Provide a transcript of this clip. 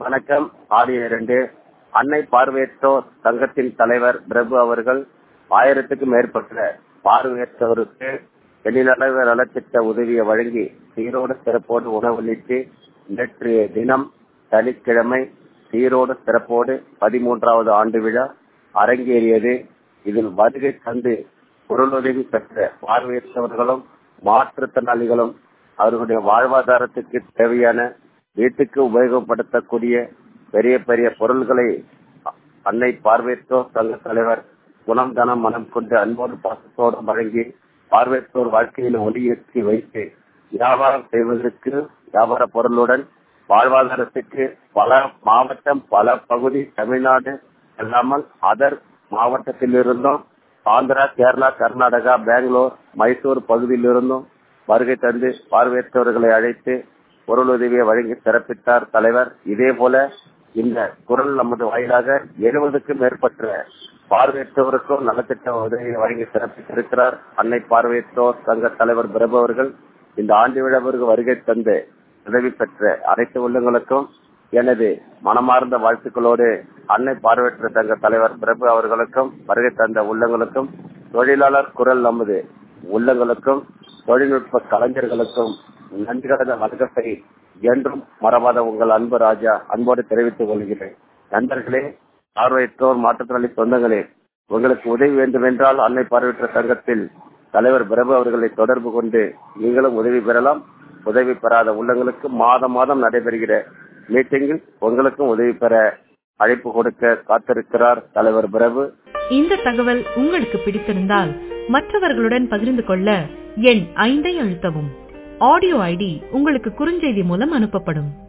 வணக்கம் ஆடியோ இரண்டு அன்னை பார்வையற்றோர் சங்கத்தின் தலைவர் பிரபு அவர்கள் ஆயிரத்துக்கும் மேற்பட்ட பார்வையற்றவருக்கு வெளிநலவு நலத்திட்ட உதவியை வழங்கி சீரோடு சிறப்போடு உணவளித்து நேற்றைய தினம் சனிக்கிழமை சீரோடு சிறப்போடு பதிமூன்றாவது ஆண்டு விழா அரங்கேறியது இதில் வருகை தந்து பொருளுதவி பெற்ற பார்வையற்றவர்களும் மாற்றுத்திறனாளிகளும் அவர்களுடைய வாழ்வாதாரத்துக்கு தேவையான வீட்டுக்கு உபயோகப்படுத்தக்கூடிய பெரிய பெரிய பொருள்களை அன்னை பார்வையற்றோர் சங்க தலைவர் குணம் தனம் மனம் கொண்டு அன்போடு பாசத்தோடு வழங்கி பார்வையற்றோர் வாழ்க்கையில் ஒளியேற்றி வைத்து வியாபாரம் செய்வதற்கு வியாபார பொருளுடன் வாழ்வாதாரத்துக்கு பல மாவட்டம் பல பகுதி தமிழ்நாடு அல்லாமல் அதர் மாவட்டத்தில் இருந்தும் ஆந்திரா கேரளா கர்நாடகா பெங்களூர் மைசூர் பகுதியில் இருந்தும் வருகை தந்து பார்வையற்றவர்களை அழைத்து பொருள் உதவியை வழங்கி சிறப்பித்தார் தலைவர் இதே போல இந்த குரல் நமது வாயிலாக எழுபதுக்கும் மேற்பட்ட பார்வையற்றவருக்கும் நலத்திட்ட உதவியை வழங்கி சிறப்பித்திருக்கிறார் அன்னை பார்வையற்றோர் சங்க தலைவர் பிரபு அவர்கள் இந்த ஆண்டு விழாவிற்கு வருகை தந்து உதவி பெற்ற அனைத்து உள்ளங்களுக்கும் எனது மனமார்ந்த வாழ்த்துக்களோடு அன்னை பார்வையற்ற சங்க தலைவர் பிரபு அவர்களுக்கும் வருகை தந்த உள்ளங்களுக்கும் தொழிலாளர் குரல் நமது உள்ளங்களுக்கும் தொழில்நுட்ப கலைஞர்களுக்கும் நன்றி கடந்த வணக்கத்தை என்றும் மறவாத உங்கள் அன்பு ராஜா அன்போடு தெரிவித்துக் கொள்கிறேன் நண்பர்களே பார்வையற்றோர் மாற்றுத்திறனாளி சொந்தங்களே உங்களுக்கு உதவி வேண்டும் என்றால் அன்னை பார்வையற்ற சங்கத்தில் தலைவர் பிரபு அவர்களை தொடர்பு கொண்டு நீங்களும் உதவி பெறலாம் உதவி பெறாத உள்ளங்களுக்கு மாதம் மாதம் நடைபெறுகிற மீட்டிங்கில் உங்களுக்கும் உதவி பெற அழைப்பு கொடுக்க காத்திருக்கிறார் தலைவர் பிரபு இந்த தகவல் உங்களுக்கு பிடித்திருந்தால் மற்றவர்களுடன் பகிர்ந்து கொள்ள எண் ஐந்தை அழுத்தவும் ஆடியோ ஐடி உங்களுக்கு குறுஞ்செய்தி மூலம் அனுப்பப்படும்